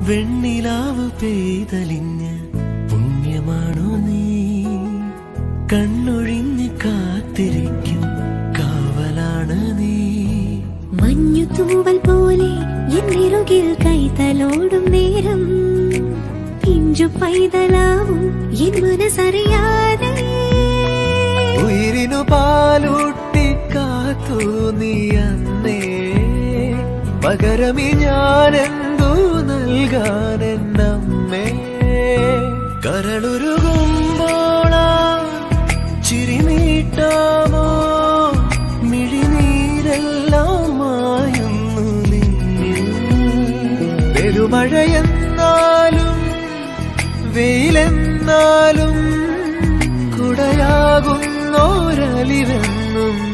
വെണ്ണിലാവ് പെയ്തലിഞ്ഞ് പുണ്യമാണോ നീ കണ്ണൊഴിഞ്ഞ് കാത്തിരിക്കും കാവലാണ് നീ മഞ്ഞു തൂവൽ പോലെ എന്നിറുകിൽ കൈതലോടും നേരം പിഞ്ചു പൈതലാവും എൻ മനസ്സറിയാതെ ഉയിരിനു പാലൂട്ടി കാത്തു നീ അന്നേ പകരമി ഞാനെന്തു നൽകാൻ എന്നമ്മേ കരളുരുകുമ്പോളാ ചിരി നീട്ടാമോ മിഴിനീരെല്ലാം മായുന്നു നിന്നിൽ പെരുമഴയെന്നാലും വെയിലെന്നാലും കുടയാകുന്നോരലിവെന്നും